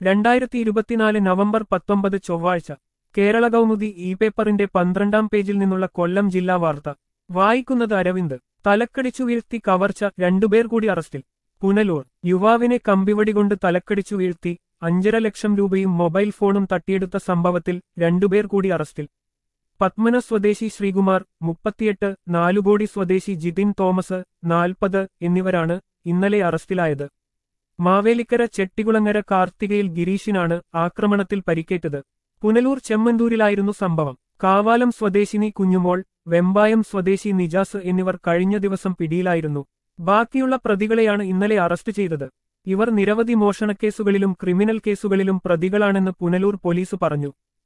രണ്ടായിരത്തി ഇരുപത്തിനാല് നവംബർ പത്തൊമ്പത് ചൊവ്വാഴ്ച കേരള കൗമുദി ഇ പേപ്പറിന്റെ പന്ത്രണ്ടാം പേജിൽ നിന്നുള്ള കൊല്ലം ജില്ലാ വാർത്ത വായിക്കുന്നത് അരവിന്ദ് തലക്കടിച്ചു വീഴ്ത്തി കവർച്ച രണ്ടുപേർ കൂടി അറസ്റ്റിൽ പുനലൂർ യുവാവിനെ കമ്പിവടി കൊണ്ട് തലക്കടിച്ചു വീഴ്ത്തി അഞ്ചര ലക്ഷം രൂപയും മൊബൈൽ ഫോണും തട്ടിയെടുത്ത സംഭവത്തിൽ രണ്ടുപേർ കൂടി അറസ്റ്റിൽ പത്മന സ്വദേശി ശ്രീകുമാർ മുപ്പത്തിയെട്ട് നാലുകോടി സ്വദേശി ജിതിൻ തോമസ് നാൽപ്പത് എന്നിവരാണ് ഇന്നലെ അറസ്റ്റിലായത് മാവേലിക്കര ചെട്ടികുളങ്ങര കാർത്തികയിൽ ഗിരീഷിനാണ് ആക്രമണത്തിൽ പരിക്കേറ്റത് പുനലൂർ ചെമ്മന്തൂരിലായിരുന്നു സംഭവം കാവാലം സ്വദേശിനി കുഞ്ഞുമോൾ വെമ്പായം സ്വദേശി നിജാസ് എന്നിവർ കഴിഞ്ഞ ദിവസം പിടിയിലായിരുന്നു ബാക്കിയുള്ള പ്രതികളെയാണ് ഇന്നലെ അറസ്റ്റ് ചെയ്തത് ഇവർ നിരവധി മോഷണക്കേസുകളിലും ക്രിമിനൽ കേസുകളിലും പ്രതികളാണെന്ന് പുനലൂർ പോലീസ് പറഞ്ഞു